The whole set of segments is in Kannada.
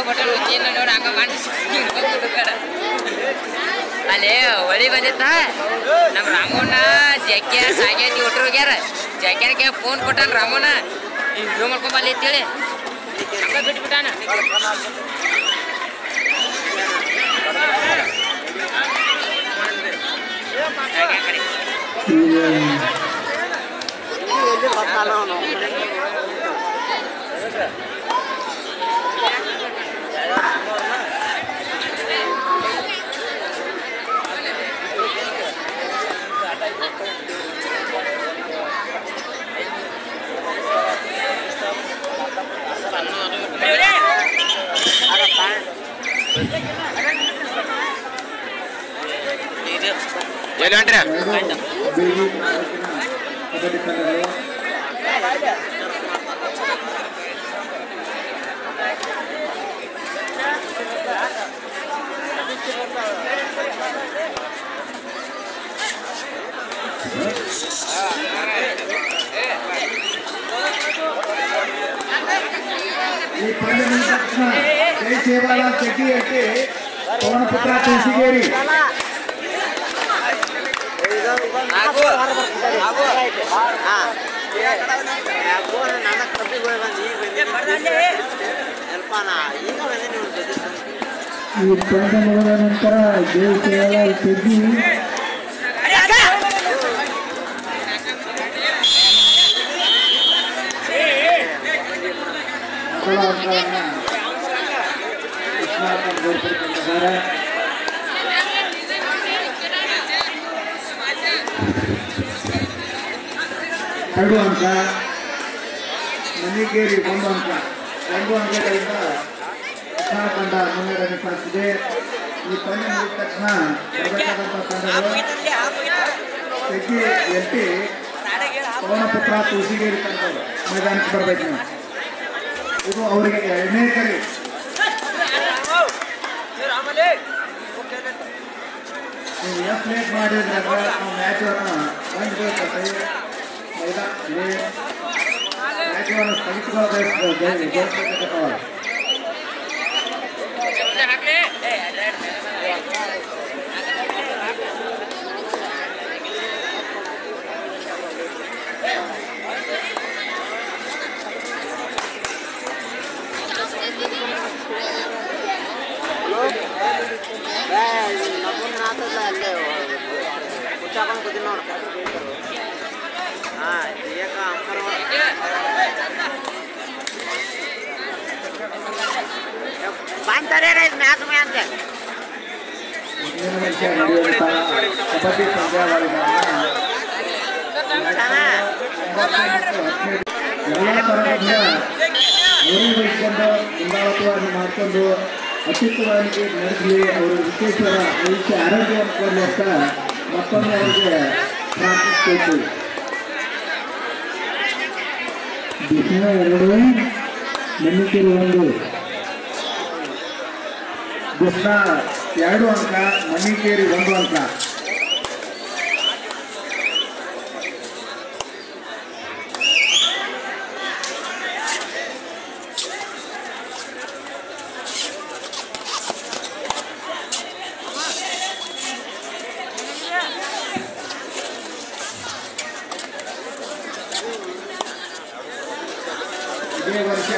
ಕೊಟ್ಟರು ಏನು ನೋಡಿ ಹಂಗ ಮಾಡಿ ಅಲ್ಲಿ ಹೊಳಿ ಬಂದಿತ್ತ ನಮ್ಮ ರಾಮಣ್ಣ ಜಕ್ಕೆ ಸಾಗೇತಿ ಒಟ್ರು ಹೋಗ್ಯಾರ ಜಕ್ಯಾನಕ್ಕೆ ಫೋನ್ ಕೊಟ್ಟಾನ ರಾಮಣ್ಣ ಇದು ಮಾಡ್ಕೊಂಬಲ್ಲಿ ಅಂತೇಳಿ ಹಂಗ ಬಿಟ್ಬಿಟ್ಟಾನ ಹಾಗೆ ಆ ಕಡೆ. ಎಲ್ಲಿ ಹೊಂಟ್ರಿ ಬೇಬಿ ಕಬಡ್ಡಿ ತಂಡಗಳು ಈ ಪಂದ್ಯ ಮುಗಿದ ತಕ್ಷಣ ಜೈ ಸೇವಾಲ ಚೆಟ್ಟಿ ಎಟ್ಟಿ ಪವನಪುತ್ರ ತುಳಸಿಗೇರಿ ಈ ಪಂದ್ಯ ಮುಗಿದ ನಂತರ ಜೈ ಸೇವಾಲಾಲ್ ಚೆಟ್ಟಿ ಮೊದಲ ಅಂಕವನ್ನು ಕೃಷ್ಣಾರ್ಪಣೆ ಗೋರ್ಪಡಿಸಿದ್ದಾರೆ ಎರಡು ಅಂಕ ಮನಿಗೇರಿ ಒಂದು ಅಂಕ ಒಂದು ಅಂಕಗಳಿಂದ ಕೃಷ್ಣ ತಂಡ ಮುನ್ನಡೆಯನ್ನು ಸಾಧಿಸಿದೆ ಈ ಪಂದ್ಯ ಮುಗಿದ ತಕ್ಷಣ ಬರಬೇಕಾದಂಥ ತಂಡಗಳು ತೆಗಿ ಎಲ್ಟಿ ಪವನಪುತ್ರ ತುಳಸಿಗೇರಿ ತಂಡಗಳು ಮೈದಾನಕ್ಕೆ ಬರಬೇಕು ನಾವು ಇದು ಅವರಿಗೆ ಎರಡನೇ ಕರೆ ನೀವು ಎಷ್ಟು ಲೇಟ್ ಮಾಡಿದ್ರೆ ನಾವು ಮ್ಯಾಚನ್ನು ಬಂದ್ಬೇಕಂತ ಮೈದಾನ ಮ್ಯಾಚವನ್ನು ಸ್ಥಗಿತಗೊಳಿಸಬೇಕು ಹಾಕ್ಲಿ ಬಂತಾರೆ ಮ್ಯಾಚ್ ಮ್ಯಾಚ್ ಮುಂದಿನ ವರ್ಷ ನಡೆಯುವಂತಹ ಕಬಡ್ಡಿ ಪಂದ್ಯಾವಳಿಗಳನ್ನ ಎಲ್ಲ ತರಹದಿಂದ ನಿರ್ವಹಿಸಿಕೊಂಡು ಮುಂದಾಳತ್ವವಾಗಿ ಮಾಡಿಕೊಂಡು ಅತ್ಯುತ್ತಮವಾಗಿ ನಡೆಸಲಿ ಅವರು ವಿಶೇಷ ಭವಿಷ್ಯ ಆರೋಗ್ಯವನ್ನು ಕೊಡಲಿ ಅಂತ ಮತ್ತೊಮ್ಮೆ ಅವರಿಗೆ ಪ್ರಾರ್ಥಿಸಬೇಕು ದಿನ ಎರಡು ಮನ್ನಿಕೆರೆ ಒಂದು ಕೃಷ್ಣ ಎರಡು ಅಂಕ ಮಣಿಕೇರಿ ಒಂದು ಅಂಕ ಇದೇ ವರ್ಷ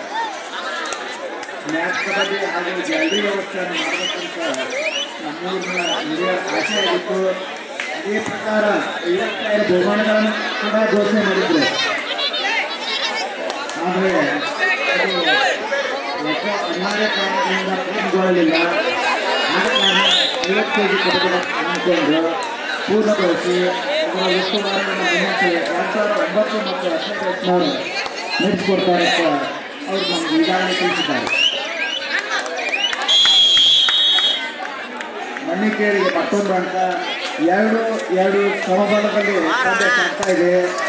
ಮ್ಯಾಚ್ ಕಬಡ್ಡಿ ಹಾಗೂ ಗ್ಯಾಲರಿ ವ್ಯವಸ್ಥೆಯನ್ನು ಮಾಡಬೇಕಂತ ನಮ್ಮೂರಿನ ಹಿರಿಯ ಆಸೆ ಆಗಿತ್ತು ಅದೇ ಪ್ರಕಾರ ಐವತ್ತೈದು ಬಹುಮಾನಗಳನ್ನು ಕೂಡ ಘೋಷಣೆ ಮಾಡಿದ್ರು ಆದರೆ ಅದು ಯಾಕೋ ಅನಿವಾರ್ಯ ಕಾರಣದಿಂದ ಪೂರ್ಣಗೊಳ್ಳಲಿಲ್ಲ ಆದ ಕಾರಣ ಐವತ್ತು ಕೆ ಜಿ ಕಬಡ್ಡಿ ಅಂದ್ಕೊಂಡು ಪೂರ್ಣಗೊಳಿಸಿ ಅದರ ಉಸ್ತುವಾರಿಯನ್ನು ಮುನ್ನಡೆಸಿ ಎರಡು ಸಾವಿರದ ಒಂಬತ್ತು ಮತ್ತು ಹತ್ತನೇ ನಡೆಸಿಕೊಡ್ತಾರೆ ಅಂತ ಅವರು ನಮ್ಗೆ ಈಗಾಗಲೇ ತಿಳಿಸಿದ್ದಾರೆ ಮಣ್ಣಿಕೇರಿಗೆ ಮತ್ತೊಂದು ಅಂಕ ಎರಡು ಎರಡು ಸಮಬಲದಲ್ಲಿ ಪಂದ್ಯ ಸಾಗ್ತಾ ಇದೆ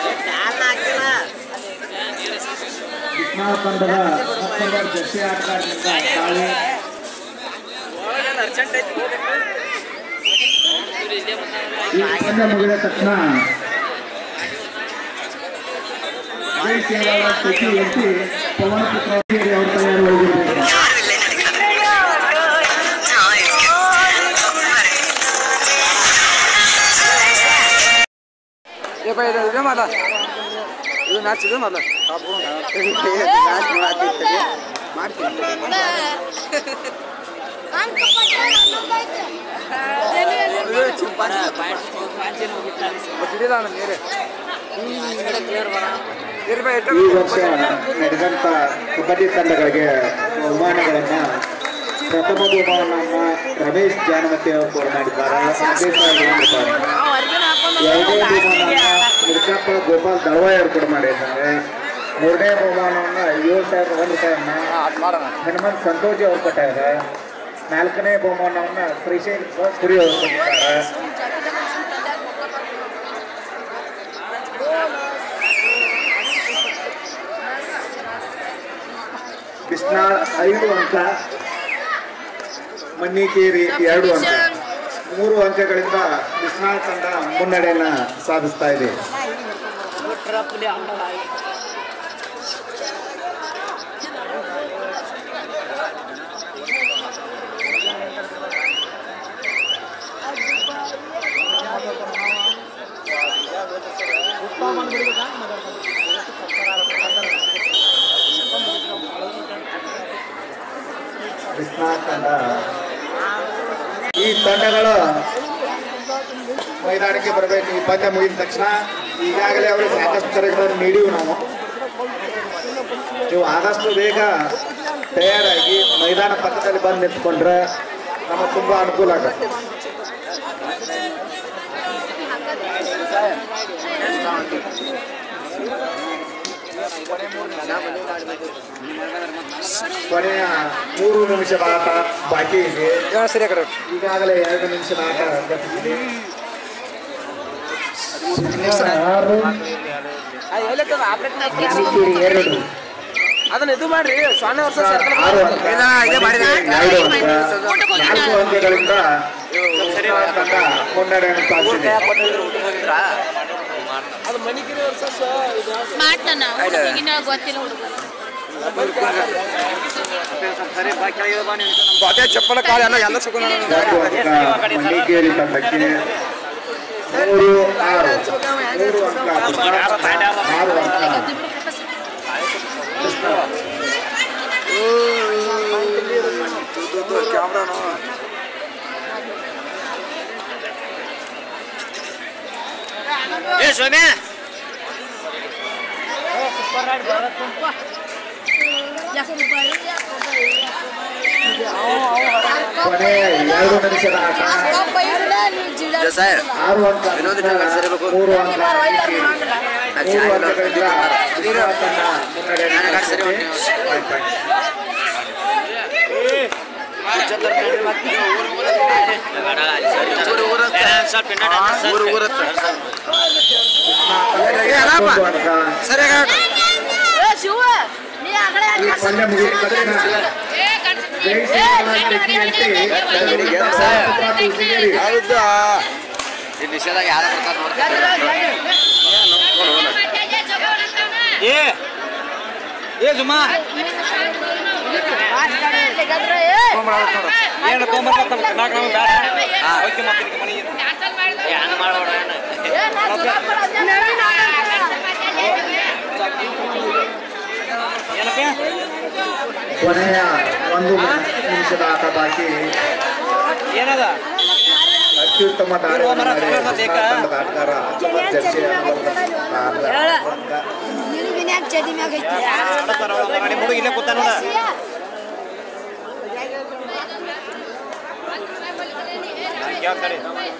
ವಿಜ್ಞಾನ ತಂಡದ ಮತ್ತೊಬ್ಬ ಜರ್ಸಿ ಆಟಗಾರರಿಂದ ದಾಳಿ ಈ ಪಂದ್ಯ ಮುಗಿದ ತಕ್ಷಣ ಜೈ ಕೇರಳ ಸ್ಥಿತಿ ಎತ್ತಿ ಪವನಪುತ್ರ ಅವರು ತಯಾರು ಹೋಗಿರ್ಬೇಕು ಮಾಡ ಇದು ಮ್ಯಾಚ್ ಇದು ಮೊದಲು ಹಿಡಿದ ನೀರೇ ಈ ವರ್ಷ ನಡೆದಂತ ಕಬಡ್ಡಿ ತಂಡಗಳಿಗೆ ಬಹುಮಾನಗಳನ್ನ ಪ್ರಥಮ ಬಹುಮಾನವನ್ನ ರಮೇಶ್ ಜಾನಮತಿ ಅವರು ಕೂಡ ಮಾಡಿದ್ದಾರೆ ಅದೇ ಸಾವಿರದ ಒಂದು ರೂಪಾಯಿ. ಎರಡನೇ ಬಹುಮಾನವನ್ನ ಮಿರ್ಜಾಪ ಗೋಪಾಲ್ ದಳವಾಯಿ ಅವರು ಕೂಡ ಮಾಡಿದ್ದಾರೆ ಮೂರನೇ ಬಹುಮಾನವನ್ನ ಏಳು ಸಾವಿರದ ಒಂದು ರೂಪಾಯಿಯನ್ನ ಹನುಮಂತ್ ಸಂತೋಷಿ ಅವರು ಕೊಟ್ಟಿದ್ದಾರೆ ನಾಲ್ಕನೇ ಬಹುಮಾನವನ್ನ ಶ್ರೀಶೈಲ್ ಪುರಿ ಅವರು ಕೊಟ್ಟಿದ್ದಾರೆ ಬಿಸ್ನಾಳ್ ಐದು ಅಂಕ ಮನ್ನಿಕೇರಿ ಎರಡು ಅಂಕ ಮೂರು ಅಂಕಗಳಿಂದ ಬಿಸ್ನಾಳ್ ತಂಡ ಮುನ್ನಡೆಯನ್ನ ಸಾಧಿಸ್ತಾ ಇದೆ ಬಿಸ್ನಾಳ್ ತಂಡ ಈ ತಂಡಗಳು ಮೈದಾನಕ್ಕೆ ಬರಬೇಕು ಈ ಪಂದ್ಯ ಮುಗಿದ ತಕ್ಷಣ ಈಗಾಗಲೇ ಅವರು ಸಾಕಷ್ಟು ಕರೆಗಳನ್ನು ನೀಡಿವು ನಾವು ನೀವು ಆದಷ್ಟು ಬೇಗ ತಯಾರಾಗಿ ಮೈದಾನ ಪಕ್ಕದಲ್ಲಿ ಬಂದು ನಿಂತ್ಕೊಂಡ್ರೆ ನಮಗೆ ತುಂಬಾ ಅನುಕೂಲ ಆಗುತ್ತೆ ಕೊನೆಯ ಮೂರು ನಿಮಿಷದ ಆಟ ಬಾಕಿ ಇದೆ ಸರಿ ಕಡೆ ಈಗಾಗಲೇ ಎರಡು ನಿಮಿಷದ ಆಟ ಗತಿಸಿದೆ ಆರು ಮಡಿಕೇರಿ ಎರಡು ಅದನ್ನ ಇದು ಮಾಡ್ರಿ ಸೊನ್ನೆ ವರ್ಷ ಆರು ಅಂಕ ಎರಡು ಅಂಕ ನಾಲ್ಕು ಅಂಕಗಳಿಂದ ಸಂಸ್ಕಾರ ತಂಡ ಮುನ್ನಡೆಯನ್ನು ಸಾಧಿಸಿದೆ ಅದು ಮಣಿಗಿರಿ ವರ್ಷ ಮಾಡ್ತಾನ ಈಗಿನ ಗೊತ್ತಿಲ್ಲ ಹುಡುಗರು ಬಾಟೆ ಚಪ್ಪಲ ಕಾಲ ಎಲ್ಲ ಎಲ್ಲ ಸಿಗೋಣ ನಾಲ್ಕು ಅಂಕ ಮಡಿಕೇರಿ ತಂಡಕ್ಕೆ ಮೂರು ಆರು ಮೂರು ಅಂಕ ಆರು ಅಂಕ ಕ್ಯಾಮ್ರಾನು ಏ ಸೌಮ್ಯ ಕೊನೆ ಎರಡು ನಿಮಿಷದ ಆಟ ಆರು ಅಂಕ ಮೂರು ಅಂಕ ಮಡಿಕೇರಿ. ಮೂರು ಅಂಕಗಳಿಂದ ವಿಶ್ವ ತಂಡ ಮುನ್ನಡೆಯನ್ನು ಸಾಧಿಸಿದೆ. ಒಂದು ಅಂಕ ಸರಿ ಶಿವ ನೀ ಆ ಕಡೆ ಈ ಪಂದ್ಯ ಮುಗಿದ ತಕ್ಷಣ ಜೈ ಶ್ರೀರಾಮ್ ಟೆಕ್ನಿಯಂತೆ ಪುತ್ರ ತುಳಸಿಗೇರಿ ಹೌದಾ ನಿಷೇಧಾಗ ಯಾರ ಬರ್ತಾರೆ ಏ ಏ ಜುಮಾ ಏನು ತೊಗೊಂಬರ್ತಾರ ನಾಲ್ಕು ನಾವು ಬೇಡ ಓಕೆ ಮತ್ತೆ ಮನೆಗೆ ಹಂಗ ಮಾಡ್ಬೇಡ ಏನಪ್ಪ ಕೊನೆಯ ಒಂದು ನಿಮಿಷದ ಆಟ ಬಾಕಿ ಏನದ ಅತ್ಯುತ್ತಮ ದಾಳಿಯನ್ನು ಮಾಡಿದ ಕೃಷ್ಣ ತಂಡದ ಆಟಗಾರ ಅಚ್ಚುಮತ್ ಜರ್ಸಿ ಚಡಿ ಮ್ಯಾಗ ನಿಮ್ಮ ಹುಡುಗ ಇಲ್ಲೇ ಕೂತ ನೋಡ ಕೇಳ್ತಾರೆ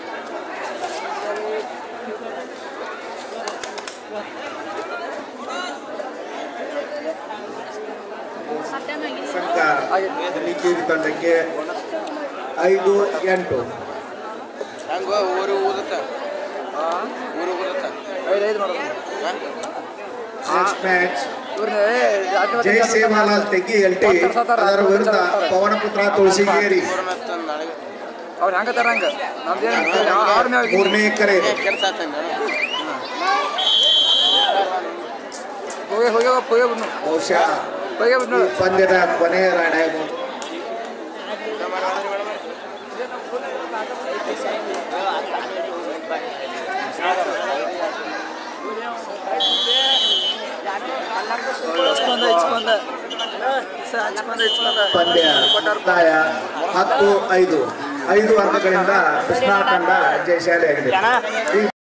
ಸಂಘ ಮಲ್ಲಿಕೇರಿ ತಂಡಕ್ಕೆ ಐದು ಎಂಟು ಹಂಗ ಊರು ಊದತ್ತ ಊರು ಊದತ್ತ ಐದು ಐದು ಮಾಡೋದು ನೆಕ್ಸ್ಟ್ ಮ್ಯಾಚ್ ಜೈ ಸೇವಾಲಾಲ್ ತೆಗ್ಗಿ ಎಲ್ಟಿ ಅದರ ವಿರುದ್ಧ ಪವನಪುತ್ರ ತುಳಸಿಗೇರಿ ಅವ್ರು ಹೆಂಗ ತರ ಹಂಗ ನಮ್ದೇನು ಆರು ಮ್ಯಾಗ ಮೂರನೇ ಕರೆ ಇದೆ ಕೆಲಸ ಆತ ಹೋಗಿ ಹೋಗಿ ಹೋಗಿ ಬಿಡ್ನು ಬಹುಶಃ ಹೋಗಿ ಬಿಡ್ನು ಈ ಪಂದ್ಯದ ಕೊನೆಯ ರಾಡ ಪಂದ್ಯ ಮುಕ್ತಾಯ ಹತ್ತು ಐದು ಐದು ವರ್ಗಗಳಿಂದ ಕೃಷ್ಣ ತಂಡ ಜಯಶಾಲಿಯಾಗಿದೆ ಈ